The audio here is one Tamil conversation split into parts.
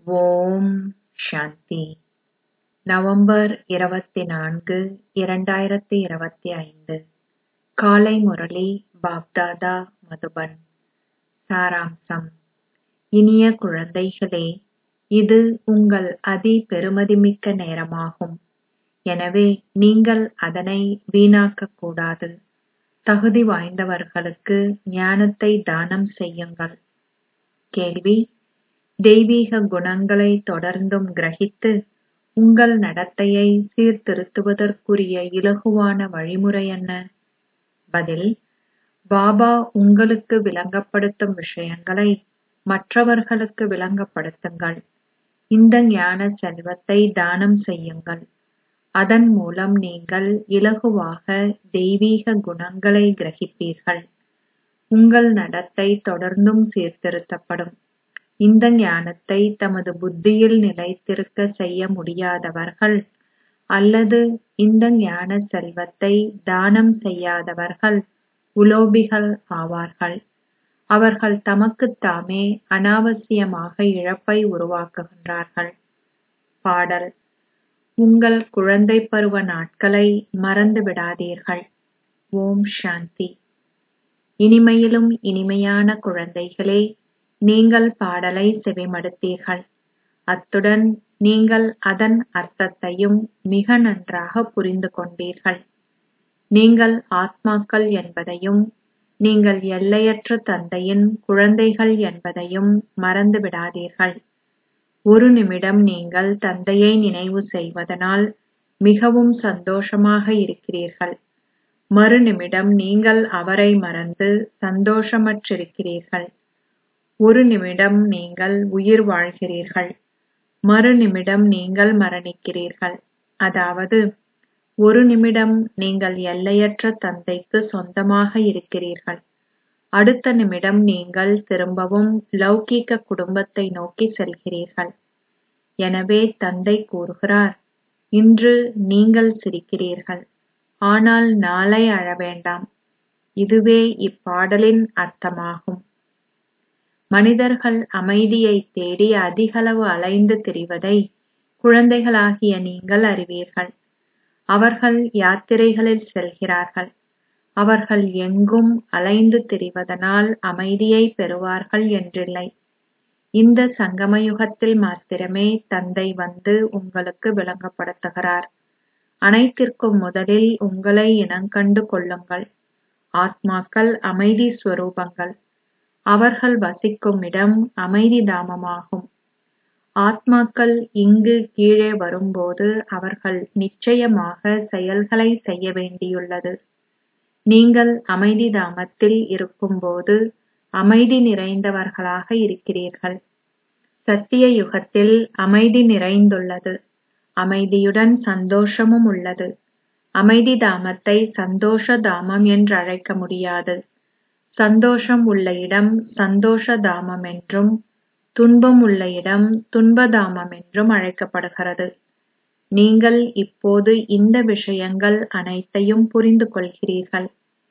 ஓம் சாந்தி நவம்பர் இருபத்தி நான்கு இரண்டாயிரத்தி இருபத்தி ஐந்து காலை முரளி பாப்தாதா மதுபன் சாராம்சம் இனிய குழந்தைகளே இது உங்கள் அதி பெறுமதிமிக்க நேரமாகும் எனவே நீங்கள் அதனை வீணாக்கக் கூடாது தகுதி வாய்ந்தவர்களுக்கு ஞானத்தை தானம் செய்யுங்கள் கேள்வி தெய்வீக குணங்களை தொடர்ந்தும் கிரகித்து உங்கள் நடத்தையை சீர்திருத்துவதற்குரிய இலகுவான வழிமுறை என்ன பதில் பாபா உங்களுக்கு விளங்கப்படுத்தும் விஷயங்களை மற்றவர்களுக்கு விளங்கப்படுத்துங்கள் இந்த ஞான செல்வத்தை தானம் செய்யுங்கள் அதன் மூலம் நீங்கள் இலகுவாக தெய்வீக குணங்களை கிரகிப்பீர்கள் உங்கள் நடத்தை தொடர்ந்தும் சீர்திருத்தப்படும் இந்த ஞானத்தை தமது புத்தியில் நிலைத்திருக்க செய்ய முடியாதவர்கள் அல்லது இந்த ஞான செல்வத்தை தானம் செய்யாதவர்கள் உலோபிகள் ஆவார்கள் அவர்கள் தமக்குத்தாமே அனாவசியமாக இழப்பை உருவாக்குகின்றார்கள் பாடல் உங்கள் குழந்தை பருவ நாட்களை மறந்து விடாதீர்கள் ஓம் சாந்தி இனிமையிலும் இனிமையான குழந்தைகளே நீங்கள் பாடலை செவிமடுத்தீர்கள் அத்துடன் நீங்கள் அதன் அர்த்தத்தையும் மிக நன்றாக புரிந்து கொண்டீர்கள் நீங்கள் ஆத்மாக்கள் என்பதையும் நீங்கள் எல்லையற்ற தந்தையின் குழந்தைகள் என்பதையும் மறந்து விடாதீர்கள் ஒரு நிமிடம் நீங்கள் தந்தையை நினைவு செய்வதனால் மிகவும் சந்தோஷமாக இருக்கிறீர்கள் மறு நிமிடம் நீங்கள் அவரை மறந்து சந்தோஷமற்றிருக்கிறீர்கள் ஒரு நிமிடம் நீங்கள் உயிர் வாழ்கிறீர்கள் மறு நிமிடம் நீங்கள் மரணிக்கிறீர்கள் அதாவது ஒரு நிமிடம் நீங்கள் எல்லையற்ற தந்தைக்கு சொந்தமாக இருக்கிறீர்கள் அடுத்த நிமிடம் நீங்கள் திரும்பவும் லௌகீக குடும்பத்தை நோக்கி செல்கிறீர்கள் எனவே தந்தை கூறுகிறார் இன்று நீங்கள் சிரிக்கிறீர்கள் ஆனால் நாளை அழ வேண்டாம் இதுவே இப்பாடலின் அர்த்தமாகும் மனிதர்கள் அமைதியை தேடி அதிகளவு அலைந்து திரிவதை குழந்தைகளாகிய நீங்கள் அறிவீர்கள் அவர்கள் யாத்திரைகளில் செல்கிறார்கள் அவர்கள் எங்கும் அலைந்து திரிவதனால் அமைதியை பெறுவார்கள் என்றில்லை இந்த சங்கமயுகத்தில் மாத்திரமே தந்தை வந்து உங்களுக்கு விளங்கப்படுத்துகிறார் அனைத்திற்கும் முதலில் உங்களை இனங்கண்டு கொள்ளுங்கள் ஆத்மாக்கள் அமைதி ஸ்வரூபங்கள் அவர்கள் வசிக்கும் இடம் அமைதி தாமமாகும் ஆத்மாக்கள் இங்கு கீழே வரும்போது அவர்கள் நிச்சயமாக செயல்களை செய்ய வேண்டியுள்ளது நீங்கள் அமைதி தாமத்தில் இருக்கும்போது அமைதி நிறைந்தவர்களாக இருக்கிறீர்கள் சத்திய யுகத்தில் அமைதி நிறைந்துள்ளது அமைதியுடன் சந்தோஷமும் உள்ளது அமைதி தாமத்தை சந்தோஷ தாமம் என்று அழைக்க முடியாது சந்தோஷம் உள்ள இடம் சந்தோஷ தாமம் என்றும் துன்பம் உள்ள இடம் துன்பதாமம் என்றும் அழைக்கப்படுகிறது நீங்கள் இப்போது இந்த விஷயங்கள் அனைத்தையும் புரிந்து கொள்கிறீர்கள்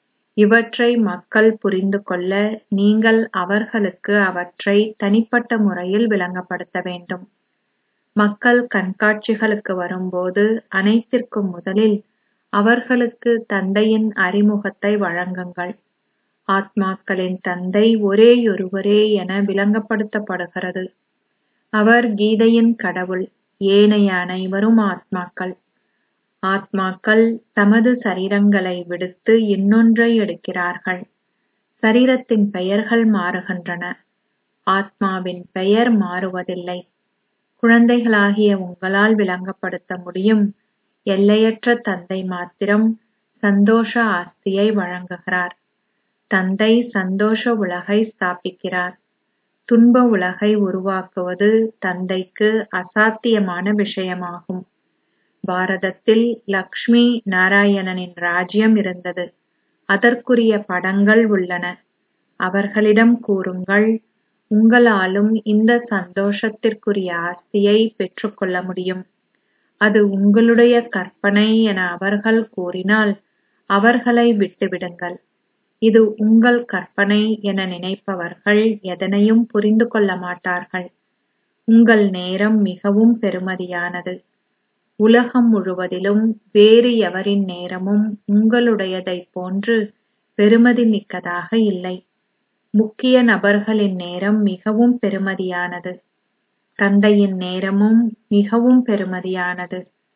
இவற்றை மக்கள் புரிந்து கொள்ள நீங்கள் அவர்களுக்கு அவற்றை தனிப்பட்ட முறையில் விளங்கப்படுத்த வேண்டும் மக்கள் கண்காட்சிகளுக்கு வரும்போது அனைத்திற்கும் முதலில் அவர்களுக்கு தந்தையின் அறிமுகத்தை வழங்குங்கள் ஆத்மாக்களின் தந்தை ஒரேயொருவரே என விளங்கப்படுத்தப்படுகிறது அவர் கீதையின் கடவுள் ஏனைய அனைவரும் ஆத்மாக்கள் ஆத்மாக்கள் தமது சரீரங்களை விடுத்து இன்னொன்றை எடுக்கிறார்கள் சரீரத்தின் பெயர்கள் மாறுகின்றன ஆத்மாவின் பெயர் மாறுவதில்லை குழந்தைகளாகிய உங்களால் விளங்கப்படுத்த முடியும் எல்லையற்ற தந்தை மாத்திரம் சந்தோஷ ஆஸ்தியை வழங்குகிறார் தந்தை சந்தோஷ உலகை ஸ்தாபிக்கிறார் துன்ப உலகை உருவாக்குவது தந்தைக்கு அசாத்தியமான விஷயமாகும் பாரதத்தில் லக்ஷ்மி நாராயணனின் ராஜ்யம் இருந்தது அதற்குரிய படங்கள் உள்ளன அவர்களிடம் கூறுங்கள் உங்களாலும் இந்த சந்தோஷத்திற்குரிய ஆஸ்தியை பெற்றுக்கொள்ள முடியும் அது உங்களுடைய கற்பனை என அவர்கள் கூறினால் அவர்களை விட்டுவிடுங்கள் இது உங்கள் கற்பனை என நினைப்பவர்கள் எதனையும் புரிந்து கொள்ள மாட்டார்கள் உங்கள் நேரம் மிகவும் பெறுமதியானது உலகம் முழுவதிலும் வேறு எவரின் நேரமும் உங்களுடையதைப் போன்று பெறுமதி மிக்கதாக இல்லை முக்கிய நபர்களின் நேரம் மிகவும் பெறுமதியானது தந்தையின் நேரமும் மிகவும் பெறுமதியானது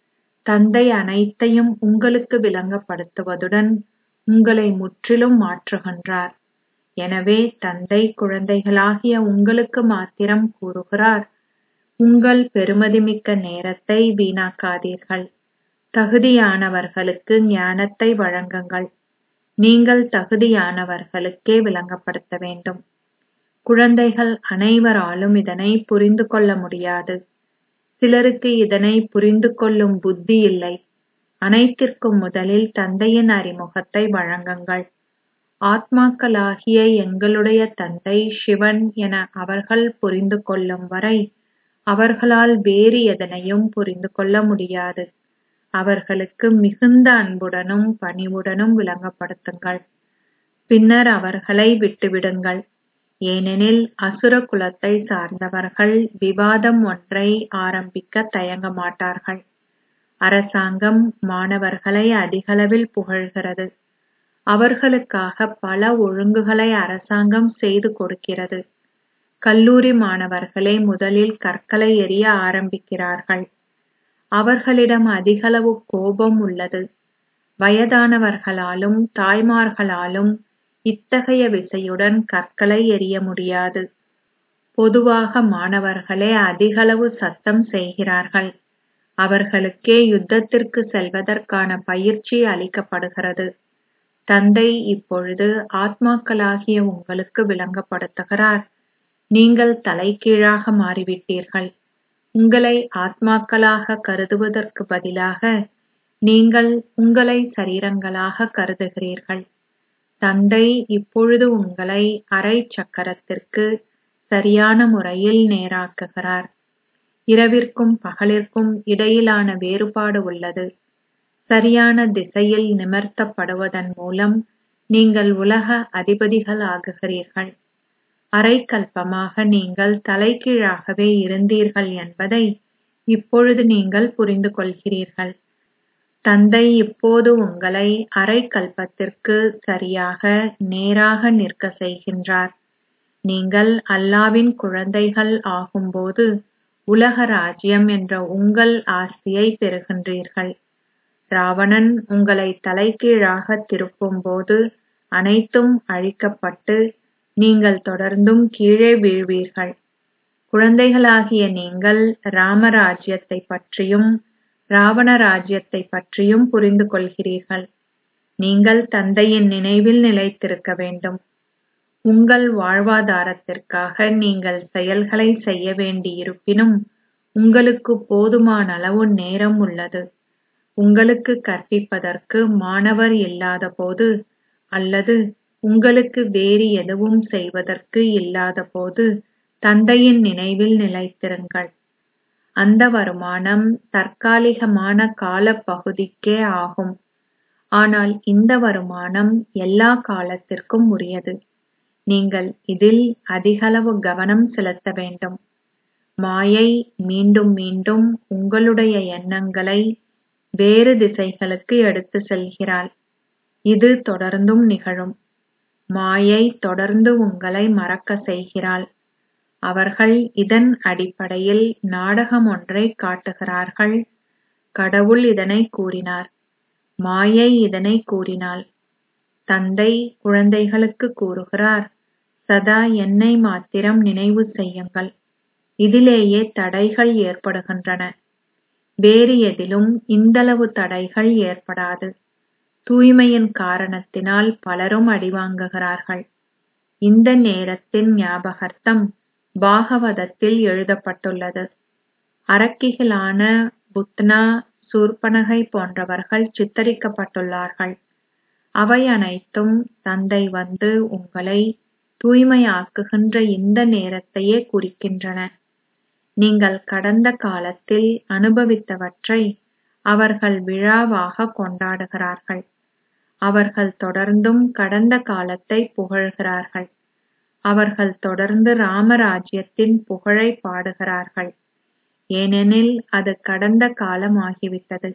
தந்தை அனைத்தையும் உங்களுக்கு விளங்கப்படுத்துவதுடன் உங்களை முற்றிலும் மாற்றுகின்றார் எனவே தந்தை குழந்தைகளாகிய உங்களுக்கு மாத்திரம் கூறுகிறார் உங்கள் பெறுமதிமிக்க நேரத்தை வீணாக்காதீர்கள் தகுதியானவர்களுக்கு ஞானத்தை வழங்குங்கள் நீங்கள் தகுதியானவர்களுக்கே விளங்கப்படுத்த வேண்டும் குழந்தைகள் அனைவராலும் இதனை புரிந்து கொள்ள முடியாது சிலருக்கு இதனை புரிந்து கொள்ளும் புத்தி இல்லை அனைத்திற்கும் முதலில் தந்தையின் அறிமுகத்தை வழங்குங்கள் ஆத்மாக்களாகிய எங்களுடைய தந்தை சிவன் என அவர்கள் புரிந்து கொள்ளும் வரை அவர்களால் வேறு எதனையும் புரிந்து கொள்ள முடியாது அவர்களுக்கு மிகுந்த அன்புடனும் பணிவுடனும் விளங்கப்படுத்துங்கள் பின்னர் அவர்களை விட்டுவிடுங்கள் ஏனெனில் அசுர குலத்தை சார்ந்தவர்கள் விவாதம் ஒன்றை ஆரம்பிக்க தயங்க மாட்டார்கள் அரசாங்கம் மாணவர்களை அதிகளவில் புகழ்கிறது அவர்களுக்காக பல ஒழுங்குகளை அரசாங்கம் செய்து கொடுக்கிறது கல்லூரி மாணவர்களே முதலில் கற்களை எறிய ஆரம்பிக்கிறார்கள் அவர்களிடம் அதிகளவு கோபம் உள்ளது வயதானவர்களாலும் தாய்மார்களாலும் இத்தகைய விசையுடன் கற்களை எறிய முடியாது பொதுவாக மாணவர்களே அதிகளவு சத்தம் செய்கிறார்கள் அவர்களுக்கே யுத்தத்திற்கு செல்வதற்கான பயிற்சி அளிக்கப்படுகிறது தந்தை இப்பொழுது ஆத்மாக்களாகிய உங்களுக்கு விளங்கப்படுத்துகிறார் நீங்கள் தலைகீழாக மாறிவிட்டீர்கள் உங்களை ஆத்மாக்களாக கருதுவதற்கு பதிலாக நீங்கள் உங்களை சரீரங்களாக கருதுகிறீர்கள் தந்தை இப்பொழுது உங்களை அரை சக்கரத்திற்கு சரியான முறையில் நேராக்குகிறார் இரவிற்கும் பகலிற்கும் இடையிலான வேறுபாடு உள்ளது சரியான திசையில் நிமிர்த்தப்படுவதன் மூலம் நீங்கள் உலக அதிபதிகள் ஆகுகிறீர்கள் அரை கல்பமாக நீங்கள் தலைகீழாகவே இருந்தீர்கள் என்பதை இப்பொழுது நீங்கள் புரிந்து கொள்கிறீர்கள் தந்தை இப்போது உங்களை அரை கல்பத்திற்கு சரியாக நேராக நிற்க செய்கின்றார் நீங்கள் அல்லாவின் குழந்தைகள் ஆகும்போது உலக ராஜ்யம் என்ற உங்கள் ஆஸ்தியை பெறுகின்றீர்கள் ராவணன் உங்களை தலைகீழாக திருப்பும்போது அனைத்தும் அழிக்கப்பட்டு நீங்கள் தொடர்ந்தும் கீழே வீழ்வீர்கள் குழந்தைகளாகிய நீங்கள் ராமராஜ்யத்தை பற்றியும் ராவண ராஜ்யத்தை பற்றியும் புரிந்து கொள்கிறீர்கள் நீங்கள் தந்தையின் நினைவில் நிலைத்திருக்க வேண்டும் உங்கள் வாழ்வாதாரத்திற்காக நீங்கள் செயல்களை செய்ய வேண்டியிருப்பினும் உங்களுக்கு போதுமான அளவு நேரம் உள்ளது உங்களுக்கு கற்பிப்பதற்கு மாணவர் இல்லாதபோது அல்லது உங்களுக்கு வேறு எதுவும் செய்வதற்கு இல்லாதபோது தந்தையின் நினைவில் நிலைத்திருங்கள் அந்த வருமானம் தற்காலிகமான காலப்பகுதிக்கே ஆகும் ஆனால் இந்த வருமானம் எல்லா காலத்திற்கும் உரியது நீங்கள் இதில் அதிகளவு கவனம் செலுத்த வேண்டும் மாயை மீண்டும் மீண்டும் உங்களுடைய எண்ணங்களை வேறு திசைகளுக்கு எடுத்து செல்கிறாள் இது தொடர்ந்தும் நிகழும் மாயை தொடர்ந்து உங்களை மறக்க செய்கிறாள் அவர்கள் இதன் அடிப்படையில் நாடகம் ஒன்றை காட்டுகிறார்கள் கடவுள் இதனை கூறினார் மாயை இதனை கூறினாள் தந்தை குழந்தைகளுக்கு கூறுகிறார் சதா என்னை மாத்திரம் நினைவு செய்யுங்கள் இதிலேயே தடைகள் ஏற்படுகின்றன வேறு எதிலும் இந்தளவு தடைகள் ஏற்படாது தூய்மையின் காரணத்தினால் பலரும் அடிவாங்குகிறார்கள் இந்த நேரத்தின் ஞாபகார்த்தம் பாகவதத்தில் எழுதப்பட்டுள்ளது அரக்கிகளான புத்னா சூர்பனகை போன்றவர்கள் சித்தரிக்கப்பட்டுள்ளார்கள் அவை அனைத்தும் தந்தை வந்து உங்களை தூய்மையாக்குகின்ற இந்த நேரத்தையே குறிக்கின்றன நீங்கள் கடந்த காலத்தில் அனுபவித்தவற்றை அவர்கள் விழாவாக கொண்டாடுகிறார்கள் அவர்கள் தொடர்ந்தும் கடந்த காலத்தை புகழ்கிறார்கள் அவர்கள் தொடர்ந்து ராமராஜ்யத்தின் புகழை பாடுகிறார்கள் ஏனெனில் அது கடந்த காலமாகிவிட்டது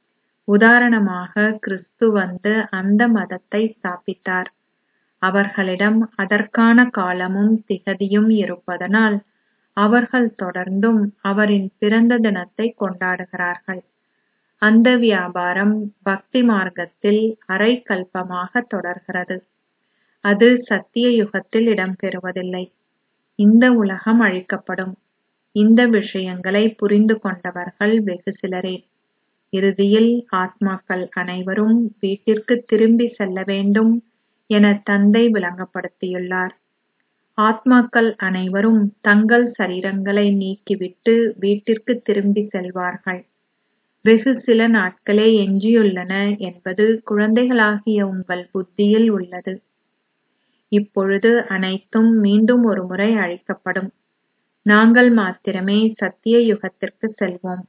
உதாரணமாக கிறிஸ்து வந்து அந்த மதத்தை ஸ்தாபித்தார் அவர்களிடம் அதற்கான காலமும் திகதியும் இருப்பதனால் அவர்கள் தொடர்ந்தும் அவரின் பிறந்த தினத்தை கொண்டாடுகிறார்கள் அந்த வியாபாரம் பக்தி மார்க்கத்தில் அரை கல்பமாக தொடர்கிறது அது சத்திய யுகத்தில் இடம்பெறுவதில்லை இந்த உலகம் அழிக்கப்படும் இந்த விஷயங்களை புரிந்து கொண்டவர்கள் வெகு சிலரே இறுதியில் ஆத்மாக்கள் அனைவரும் வீட்டிற்கு திரும்பி செல்ல வேண்டும் என தந்தை விளங்கப்படுத்தியுள்ளார் ஆத்மாக்கள் அனைவரும் தங்கள் சரீரங்களை நீக்கிவிட்டு வீட்டிற்கு திரும்பி செல்வார்கள் வெகு சில நாட்களே எஞ்சியுள்ளன என்பது குழந்தைகளாகிய உங்கள் புத்தியில் உள்ளது இப்பொழுது அனைத்தும் மீண்டும் ஒருமுறை அழிக்கப்படும் நாங்கள் மாத்திரமே சத்திய யுகத்திற்கு செல்வோம்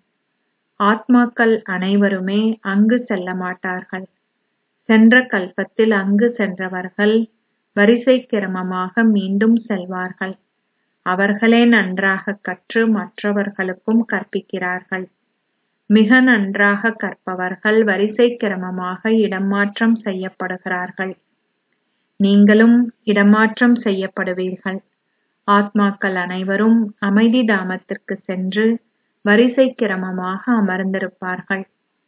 ஆத்மாக்கள் அனைவருமே அங்கு செல்ல மாட்டார்கள் சென்ற கல்பத்தில் அங்கு சென்றவர்கள் வரிசை கிரமமாக மீண்டும் செல்வார்கள் அவர்களே நன்றாக கற்று மற்றவர்களுக்கும் கற்பிக்கிறார்கள் மிக நன்றாக கற்பவர்கள் வரிசை கிரமமாக இடமாற்றம் செய்யப்படுகிறார்கள் நீங்களும் இடமாற்றம் செய்யப்படுவீர்கள் ஆத்மாக்கள் அனைவரும் அமைதி தாமத்திற்கு சென்று வரிசை கிரமமாக அமர்ந்திருப்பார்கள்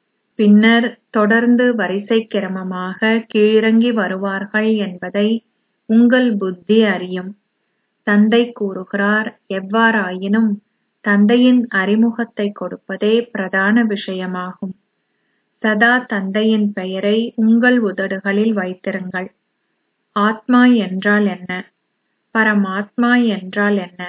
பின்னர் தொடர்ந்து வரிசை கிரமமாக கீழிறங்கி வருவார்கள் என்பதை உங்கள் புத்தி அறியும் தந்தை கூறுகிறார் எவ்வாறாயினும் தந்தையின் அறிமுகத்தை கொடுப்பதே பிரதான விஷயமாகும் சதா தந்தையின் பெயரை உங்கள் உதடுகளில் வைத்திருங்கள் ஆத்மா என்றால் என்ன பரமாத்மா என்றால் என்ன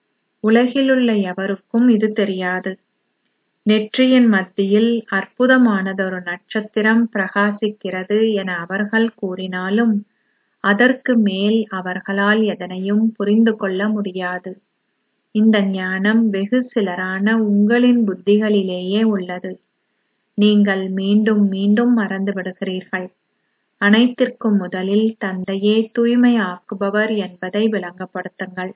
உலகிலுள்ள எவருக்கும் இது தெரியாது நெற்றியின் மத்தியில் அற்புதமானதொரு நட்சத்திரம் பிரகாசிக்கிறது என அவர்கள் கூறினாலும் அதற்கு மேல் அவர்களால் எதனையும் புரிந்து கொள்ள முடியாது இந்த ஞானம் வெகு சிலரான உங்களின் புத்திகளிலேயே உள்ளது நீங்கள் மீண்டும் மீண்டும் மறந்து விடுகிறீர்கள் அனைத்திற்கும் முதலில் தந்தையே தூய்மையாக்குபவர் என்பதை விளங்கப்படுத்துங்கள்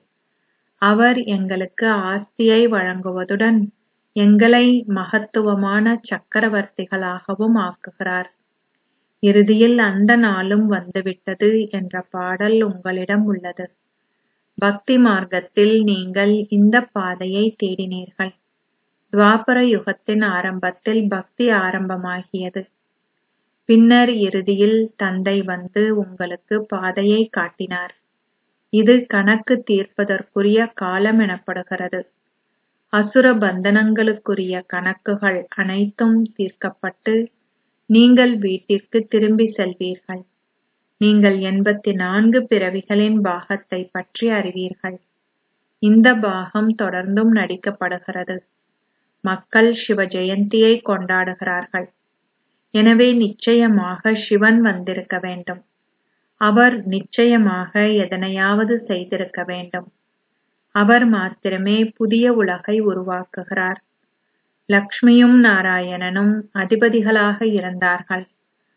அவர் எங்களுக்கு ஆஸ்தியை வழங்குவதுடன் எங்களை மகத்துவமான சக்கரவர்த்திகளாகவும் ஆக்குகிறார் இறுதியில் அந்த நாளும் வந்துவிட்டது என்ற பாடல் உங்களிடம் உள்ளது பக்தி மார்க்கத்தில் நீங்கள் இந்த பாதையை தேடினீர்கள் துவாபர யுகத்தின் ஆரம்பத்தில் பக்தி ஆரம்பமாகியது பின்னர் இறுதியில் தந்தை வந்து உங்களுக்கு பாதையை காட்டினார் இது கணக்கு தீர்ப்பதற்குரிய காலம் எனப்படுகிறது அசுர பந்தனங்களுக்குரிய கணக்குகள் அனைத்தும் தீர்க்கப்பட்டு நீங்கள் வீட்டிற்கு திரும்பி செல்வீர்கள் நீங்கள் எண்பத்தி நான்கு பிறவிகளின் பாகத்தை பற்றி அறிவீர்கள் இந்த பாகம் தொடர்ந்தும் நடிக்கப்படுகிறது மக்கள் சிவ ஜெயந்தியை கொண்டாடுகிறார்கள் எனவே நிச்சயமாக சிவன் வந்திருக்க வேண்டும் அவர் நிச்சயமாக எதனையாவது செய்திருக்க வேண்டும் அவர் மாத்திரமே புதிய உலகை உருவாக்குகிறார் லக்ஷ்மியும் நாராயணனும் அதிபதிகளாக இருந்தார்கள்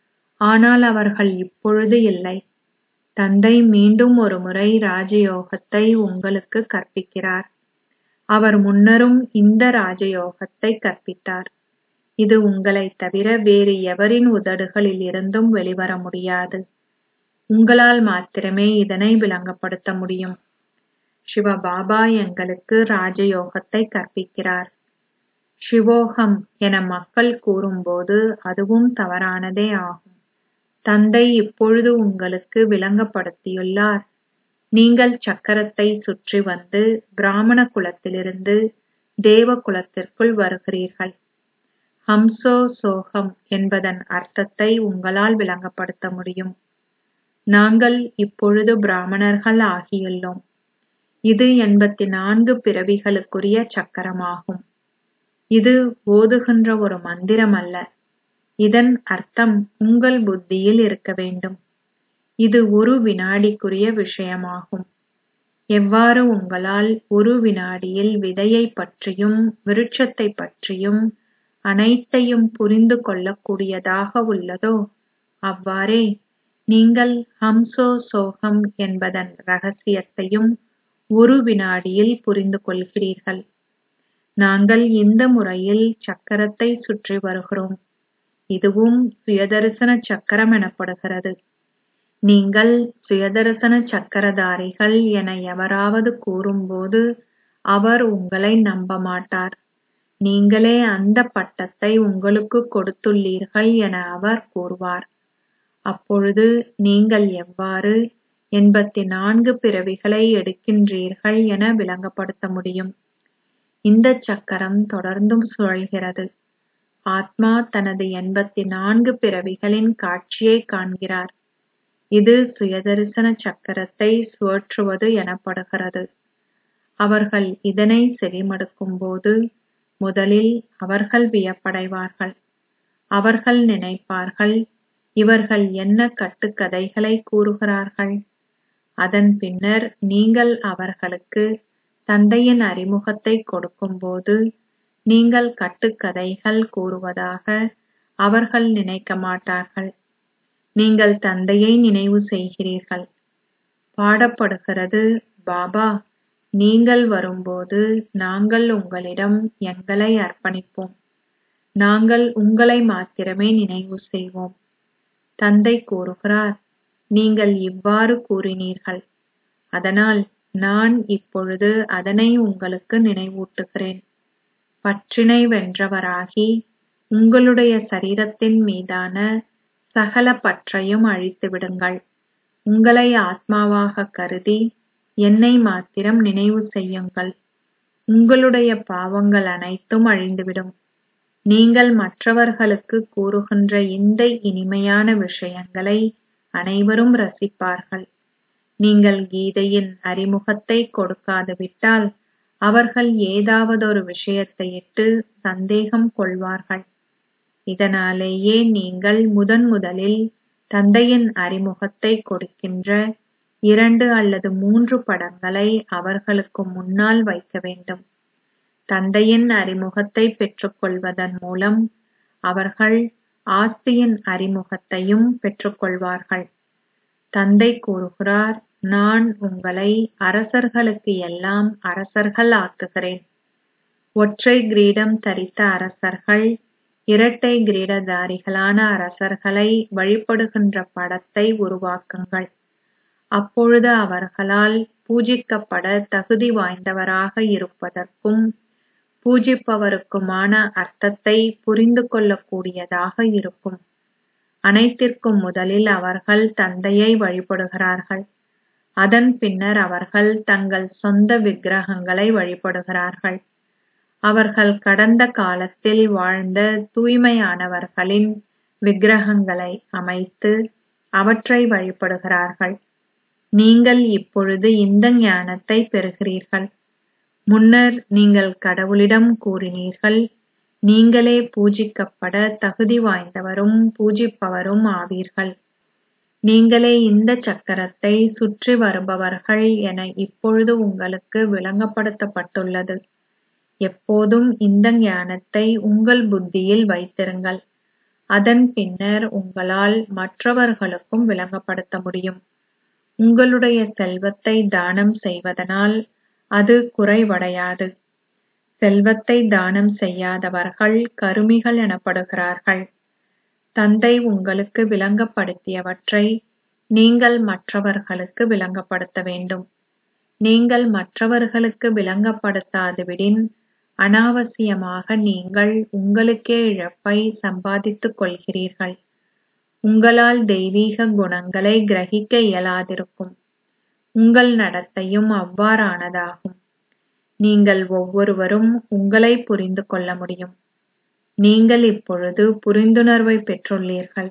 ஆனால் அவர்கள் இப்பொழுது இல்லை தந்தை மீண்டும் ஒரு முறை ராஜயோகத்தை உங்களுக்கு கற்பிக்கிறார் அவர் முன்னரும் இந்த ராஜயோகத்தை கற்பித்தார் இது உங்களைத் தவிர வேறு எவரின் உதடுகளில் இருந்தும் வெளிவர முடியாது உங்களால் மாத்திரமே இதனை விளங்கப்படுத்த முடியும் சிவ பாபா எங்களுக்கு ராஜயோகத்தை கற்பிக்கிறார் சிவோகம் என மக்கள் கூறும்போது அதுவும் தவறானதே ஆகும் தந்தை இப்பொழுது உங்களுக்கு விளங்கப்படுத்தியுள்ளார் நீங்கள் சக்கரத்தை சுற்றி வந்து பிராமண குலத்திலிருந்து தேவ குலத்திற்குள் வருகிறீர்கள் ஹம்சோ சோகம் என்பதன் அர்த்தத்தை உங்களால் விளங்கப்படுத்த முடியும் நாங்கள் இப்பொழுது பிராமணர்கள் ஆகியுள்ளோம் இது எண்பத்தி நான்கு பிறவிகளுக்குரிய சக்கரமாகும் இது ஓதுகின்ற ஒரு மந்திரம் அல்ல இதன் அர்த்தம் உங்கள் புத்தியில் இருக்க வேண்டும் இது ஒரு வினாடிக்குரிய விஷயமாகும் எவ்வாறு உங்களால் ஒரு வினாடியில் விதையை பற்றியும் விருட்சத்தை பற்றியும் அனைத்தையும் புரிந்து கொள்ளக்கூடியதாக உள்ளதோ அவ்வாறே நீங்கள் ஹம்சோ சோகம் என்பதன் ரகசியத்தையும் ஒரு வினாடியில் புரிந்து கொள்கிறீர்கள் நாங்கள் இந்த முறையில் சக்கரத்தை சுற்றி வருகிறோம் இதுவும் சுயதரிசன சக்கரம் எனப்படுகிறது நீங்கள் சுயதரிசன சக்கரதாரிகள் என எவராவது கூறும்போது அவர் உங்களை நம்ப மாட்டார் நீங்களே அந்த பட்டத்தை உங்களுக்கு கொடுத்துள்ளீர்கள் என அவர் கூறுவார் அப்பொழுது நீங்கள் எவ்வாறு எண்பத்தி நான்கு பிறவிகளை எடுக்கின்றீர்கள் என விளங்கப்படுத்த முடியும் இந்த சக்கரம் தொடர்ந்தும் சுழல்கிறது ஆத்மா தனது எண்பத்தி நான்கு பிறவிகளின் காட்சியை காண்கிறார் இது சுயதரிசன சக்கரத்தை சுழற்றுவது எனப்படுகிறது அவர்கள் இதனை செவிமடுக்கும் போது முதலில் அவர்கள் வியப்படைவார்கள் அவர்கள் நினைப்பார்கள் இவர்கள் என்ன கட்டுக்கதைகளை கூறுகிறார்கள் அதன் பின்னர் நீங்கள் அவர்களுக்கு தந்தையின் அறிமுகத்தை கொடுக்கும்போது நீங்கள் கட்டுக்கதைகள் கூறுவதாக அவர்கள் நினைக்க மாட்டார்கள் நீங்கள் தந்தையை நினைவு செய்கிறீர்கள் பாடப்படுகிறது பாபா நீங்கள் வரும்போது நாங்கள் உங்களிடம் எங்களை அர்ப்பணிப்போம் நாங்கள் உங்களை மாத்திரமே நினைவு செய்வோம் தந்தை கூறுகிறார் நீங்கள் இவ்வாறு கூறினீர்கள் அதனால் நான் இப்பொழுது அதனை உங்களுக்கு நினைவூட்டுகிறேன் பற்றினை வென்றவராகி உங்களுடைய சரீரத்தின் மீதான சகல பற்றையும் அழித்து விடுங்கள் உங்களை ஆத்மாவாக கருதி என்னை மாத்திரம் நினைவு செய்யுங்கள் உங்களுடைய பாவங்கள் அனைத்தும் அழிந்துவிடும் நீங்கள் மற்றவர்களுக்கு கூறுகின்ற இந்த இனிமையான விஷயங்களை அனைவரும் ரசிப்பார்கள் நீங்கள் கீதையின் அறிமுகத்தை கொடுக்காது விட்டால் அவர்கள் ஏதாவதொரு விஷயத்தையிட்டு சந்தேகம் கொள்வார்கள் இதனாலேயே நீங்கள் முதன் முதலில் தந்தையின் அறிமுகத்தை கொடுக்கின்ற இரண்டு அல்லது மூன்று படங்களை அவர்களுக்கு முன்னால் வைக்க வேண்டும் தந்தையின் அறிமுகத்தை பெற்றுக்கொள்வதன் மூலம் அவர்கள் ஆஸ்தியின் அறிமுகத்தையும் பெற்றுக்கொள்வார்கள் தந்தை கூறுகிறார் நான் உங்களை அரசர்களுக்கு எல்லாம் அரசர்கள் ஆக்குகிறேன் ஒற்றை கிரீடம் தரித்த அரசர்கள் இரட்டை கிரீடதாரிகளான அரசர்களை வழிபடுகின்ற படத்தை உருவாக்குங்கள் அப்பொழுது அவர்களால் பூஜிக்கப்பட தகுதி வாய்ந்தவராக இருப்பதற்கும் பூஜிப்பவருக்குமான அர்த்தத்தை புரிந்து கொள்ளக்கூடியதாக இருக்கும் அனைத்திற்கும் முதலில் அவர்கள் தந்தையை வழிபடுகிறார்கள் அதன் பின்னர் அவர்கள் தங்கள் சொந்த விக்கிரகங்களை வழிபடுகிறார்கள் அவர்கள் கடந்த காலத்தில் வாழ்ந்த தூய்மையானவர்களின் விக்கிரகங்களை அமைத்து அவற்றை வழிபடுகிறார்கள் நீங்கள் இப்பொழுது இந்த ஞானத்தை பெறுகிறீர்கள் முன்னர் நீங்கள் கடவுளிடம் கூறினீர்கள் நீங்களே பூஜிக்கப்பட தகுதி வாய்ந்தவரும் பூஜிப்பவரும் ஆவீர்கள் நீங்களே இந்த சக்கரத்தை சுற்றி வருபவர்கள் என இப்பொழுது உங்களுக்கு விளங்கப்படுத்தப்பட்டுள்ளது எப்போதும் இந்த ஞானத்தை உங்கள் புத்தியில் வைத்திருங்கள் அதன் பின்னர் உங்களால் மற்றவர்களுக்கும் விளங்கப்படுத்த முடியும் உங்களுடைய செல்வத்தை தானம் செய்வதனால் அது குறைவடையாது செல்வத்தை தானம் செய்யாதவர்கள் கருமிகள் எனப்படுகிறார்கள் தந்தை உங்களுக்கு விளங்கப்படுத்தியவற்றை நீங்கள் மற்றவர்களுக்கு விளங்கப்படுத்த வேண்டும் நீங்கள் மற்றவர்களுக்கு விளங்கப்படுத்தாதுவிடின் அனாவசியமாக நீங்கள் உங்களுக்கே இழப்பை சம்பாதித்துக் கொள்கிறீர்கள் உங்களால் தெய்வீக குணங்களை கிரகிக்க இயலாதிருக்கும் உங்கள் நடத்தையும் அவ்வாறானதாகும் நீங்கள் ஒவ்வொருவரும் உங்களை புரிந்து கொள்ள முடியும் நீங்கள் இப்பொழுது புரிந்துணர்வை பெற்றுள்ளீர்கள்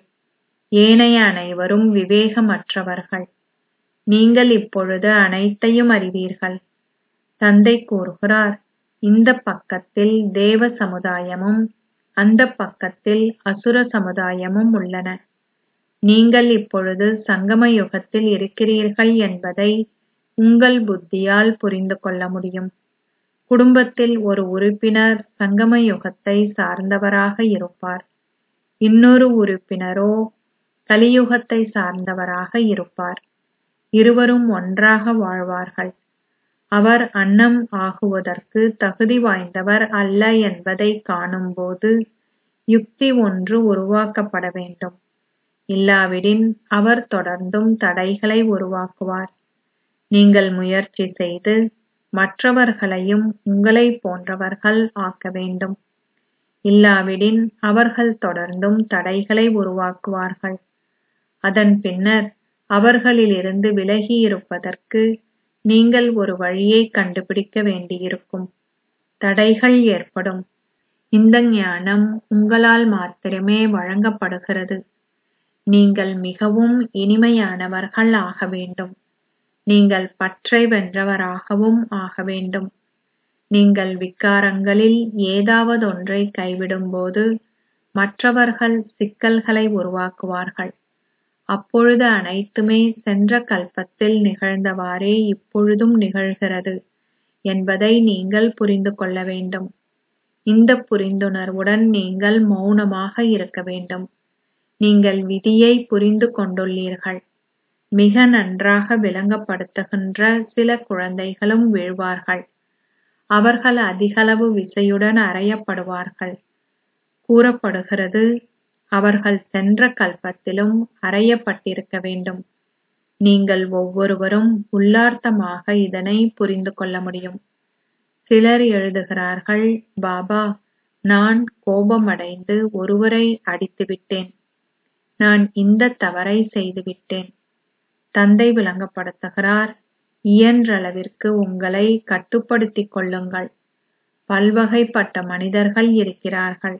ஏனைய அனைவரும் விவேகமற்றவர்கள் நீங்கள் இப்பொழுது அனைத்தையும் அறிவீர்கள் தந்தை கூறுகிறார் இந்த பக்கத்தில் தேவ சமுதாயமும் அந்த பக்கத்தில் அசுர சமுதாயமும் உள்ளன நீங்கள் இப்பொழுது சங்கம யுகத்தில் இருக்கிறீர்கள் என்பதை உங்கள் புத்தியால் புரிந்து கொள்ள முடியும் குடும்பத்தில் ஒரு உறுப்பினர் சங்கம யுகத்தை சார்ந்தவராக இருப்பார் இன்னொரு உறுப்பினரோ கலியுகத்தை சார்ந்தவராக இருப்பார் இருவரும் ஒன்றாக வாழ்வார்கள் அவர் அன்னம் ஆகுவதற்கு தகுதி வாய்ந்தவர் அல்ல என்பதை காணும்போது யுக்தி ஒன்று உருவாக்கப்பட வேண்டும் இல்லாவிடின் அவர் தொடர்ந்தும் தடைகளை உருவாக்குவார் நீங்கள் முயற்சி செய்து மற்றவர்களையும் உங்களைப் போன்றவர்கள் ஆக்க வேண்டும் இல்லாவிடின் அவர்கள் தொடர்ந்தும் தடைகளை உருவாக்குவார்கள் அதன் பின்னர் அவர்களிலிருந்து விலகி இருப்பதற்கு நீங்கள் ஒரு வழியை கண்டுபிடிக்க வேண்டியிருக்கும் தடைகள் ஏற்படும் இந்த ஞானம் உங்களால் மாத்திரமே வழங்கப்படுகிறது நீங்கள் மிகவும் இனிமையானவர்கள் ஆக வேண்டும் நீங்கள் பற்றை வென்றவராகவும் ஆக வேண்டும் நீங்கள் விகாரங்களில் ஏதாவதொன்றை கைவிடும்போது மற்றவர்கள் சிக்கல்களை உருவாக்குவார்கள் அப்பொழுது அனைத்துமே சென்ற கல்பத்தில் நிகழ்ந்தவாறே இப்பொழுதும் நிகழ்கிறது என்பதை நீங்கள் புரிந்து கொள்ள வேண்டும் இந்த புரிந்துணர்வுடன் நீங்கள் மௌனமாக இருக்க வேண்டும் நீங்கள் விதியை புரிந்து கொண்டுள்ளீர்கள் மிக நன்றாக விளங்கப்படுத்துகின்ற சில குழந்தைகளும் வீழ்வார்கள் அவர்கள் அதிகளவு விசையுடன் அறையப்படுவார்கள் கூறப்படுகிறது அவர்கள் சென்ற கல்பத்திலும் அறையப்பட்டிருக்க வேண்டும் நீங்கள் ஒவ்வொருவரும் உள்ளார்த்தமாக இதனை புரிந்து கொள்ள முடியும் சிலர் எழுதுகிறார்கள் பாபா நான் கோபமடைந்து ஒருவரை அடித்துவிட்டேன் நான் இந்த தவறை செய்துவிட்டேன் தந்தை விளங்கப்படுத்துகிறார் இயன்றளவிற்கு உங்களை கட்டுப்படுத்திக் கொள்ளுங்கள் பல்வகைப்பட்ட மனிதர்கள் இருக்கிறார்கள்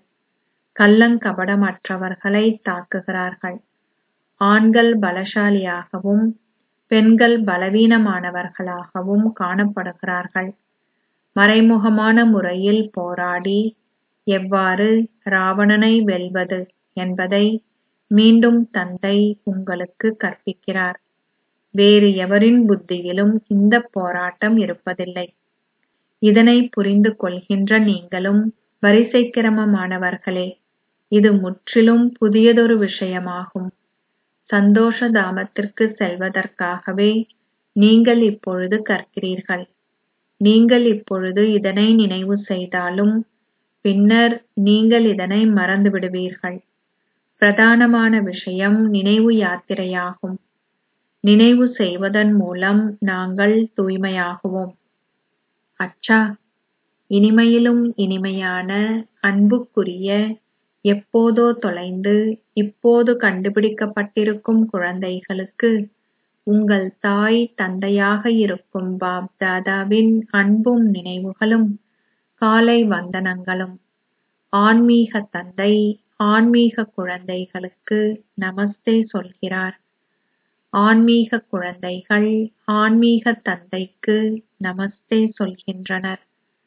கள்ளங்கபடமற்றவர்களை தாக்குகிறார்கள் ஆண்கள் பலசாலியாகவும் பெண்கள் பலவீனமானவர்களாகவும் காணப்படுகிறார்கள் மறைமுகமான முறையில் போராடி எவ்வாறு ராவணனை வெல்வது என்பதை மீண்டும் தந்தை உங்களுக்கு கற்பிக்கிறார் வேறு எவரின் புத்தியிலும் இந்த போராட்டம் இருப்பதில்லை இதனை புரிந்து கொள்கின்ற நீங்களும் வரிசைக்கிரமமானவர்களே இது முற்றிலும் புதியதொரு விஷயமாகும் சந்தோஷ தாமத்திற்கு செல்வதற்காகவே நீங்கள் இப்பொழுது கற்கிறீர்கள் நீங்கள் இப்பொழுது இதனை நினைவு செய்தாலும் பின்னர் நீங்கள் இதனை மறந்து விடுவீர்கள் பிரதானமான விஷயம் நினைவு யாத்திரையாகும் நினைவு செய்வதன் மூலம் நாங்கள் தூய்மையாகுவோம் அச்சா இனிமையிலும் இனிமையான அன்புக்குரிய எப்போதோ தொலைந்து இப்போது கண்டுபிடிக்கப்பட்டிருக்கும் குழந்தைகளுக்கு உங்கள் தாய் தந்தையாக இருக்கும் பாப் தாதாவின் அன்பும் நினைவுகளும் காலை வந்தனங்களும் ஆன்மீக தந்தை ஆன்மீக குழந்தைகளுக்கு நமஸ்தே சொல்கிறார் ஆன்மீக குழந்தைகள் ஆன்மீக தந்தைக்கு நமஸ்தே சொல்கின்றனர்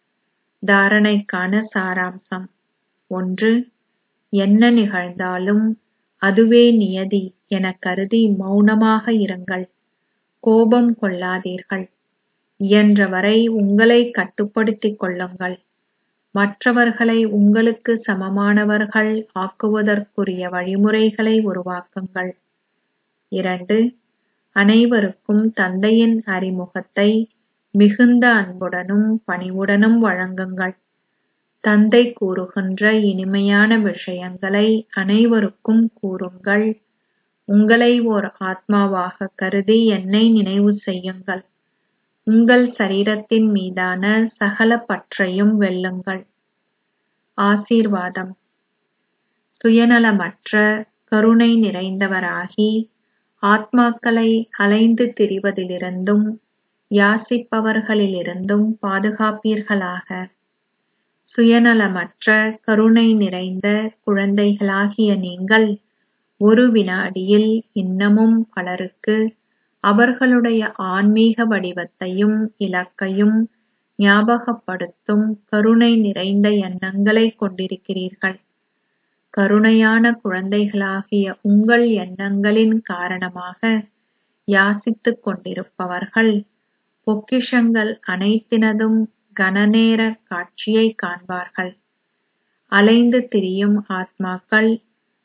தாரணைக்கான சாராம்சம் ஒன்று என்ன நிகழ்ந்தாலும் அதுவே நியதி என கருதி மௌனமாக இருங்கள் கோபம் கொள்ளாதீர்கள் இயன்றவரை உங்களை கட்டுப்படுத்திக் கொள்ளுங்கள் மற்றவர்களை உங்களுக்கு சமமானவர்கள் ஆக்குவதற்குரிய வழிமுறைகளை உருவாக்குங்கள் இரண்டு அனைவருக்கும் தந்தையின் அறிமுகத்தை மிகுந்த அன்புடனும் பணிவுடனும் வழங்குங்கள் தந்தை கூறுகின்ற இனிமையான விஷயங்களை அனைவருக்கும் கூறுங்கள் உங்களை ஓர் ஆத்மாவாக கருதி என்னை நினைவு செய்யுங்கள் உங்கள் சரீரத்தின் மீதான சகல பற்றையும் வெல்லுங்கள் ஆசீர்வாதம் சுயநலமற்ற கருணை நிறைந்தவராகி ஆத்மாக்களை அலைந்து திரிவதிலிருந்தும் யாசிப்பவர்களிலிருந்தும் பாதுகாப்பீர்களாக சுயநலமற்ற கருணை நிறைந்த குழந்தைகளாகிய நீங்கள் ஒரு வினாடியில் இன்னமும் பலருக்கு அவர்களுடைய ஆன்மீக வடிவத்தையும் இலக்கையும் ஞாபகப்படுத்தும் கருணை நிறைந்த எண்ணங்களை கொண்டிருக்கிறீர்கள் கருணையான குழந்தைகளாகிய உங்கள் எண்ணங்களின் காரணமாக யாசித்துக் கொண்டிருப்பவர்கள் பொக்கிஷங்கள் அனைத்தினதும் கனநேர காட்சியை காண்பார்கள் அலைந்து திரியும் ஆத்மாக்கள்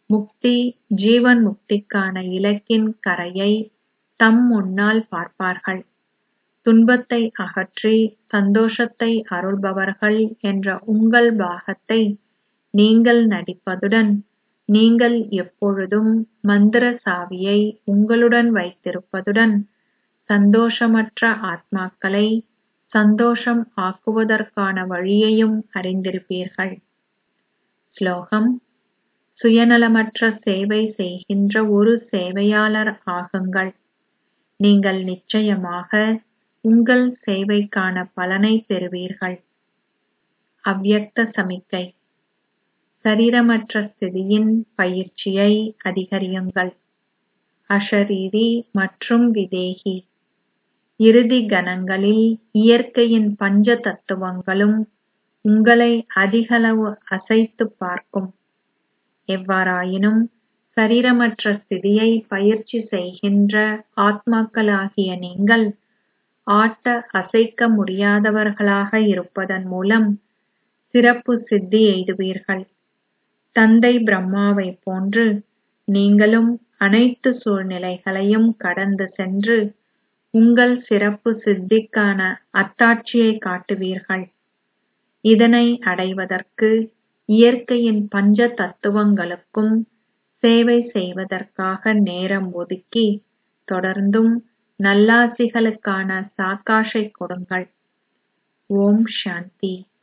முக்தி ஜீவன் முக்திக்கான இலக்கின் கரையை தம் முன்னால் பார்ப்பார்கள் துன்பத்தை அகற்றி சந்தோஷத்தை அருள்பவர்கள் என்ற உங்கள் பாகத்தை நீங்கள் நடிப்பதுடன் நீங்கள் எப்பொழுதும் மந்திர சாவியை உங்களுடன் வைத்திருப்பதுடன் சந்தோஷமற்ற ஆத்மாக்களை சந்தோஷம் ஆக்குவதற்கான வழியையும் அறிந்திருப்பீர்கள் ஸ்லோகம் சுயநலமற்ற சேவை செய்கின்ற ஒரு சேவையாளர் ஆகுங்கள் நீங்கள் நிச்சயமாக உங்கள் சேவைக்கான பலனை பெறுவீர்கள் அவ்யக்த சமிக்கை சரீரமற்ற ஸ்திதியின் பயிற்சியை அதிகரியுங்கள் அஷரீரி மற்றும் விதேகி இறுதி கணங்களில் இயற்கையின் பஞ்ச தத்துவங்களும் உங்களை அதிகளவு அசைத்துப் பார்க்கும் எவ்வாறாயினும் சரீரமற்ற ஸ்திதியை பயிற்சி செய்கின்ற ஆத்மாக்களாகிய நீங்கள் ஆட்ட அசைக்க முடியாதவர்களாக இருப்பதன் மூலம் சிறப்பு சித்தி எய்துவீர்கள் தந்தை பிரம்மாவைப் போன்று நீங்களும் அனைத்து சூழ்நிலைகளையும் கடந்து சென்று உங்கள் சிறப்பு சித்திக்கான அத்தாட்சியை காட்டுவீர்கள் இதனை அடைவதற்கு இயற்கையின் பஞ்ச தத்துவங்களுக்கும் சேவை செய்வதற்காக நேரம் ஒதுக்கி தொடர்ந்தும் நல்லாசிகளுக்கான சாக்காஷை கொடுங்கள் ஓம் சாந்தி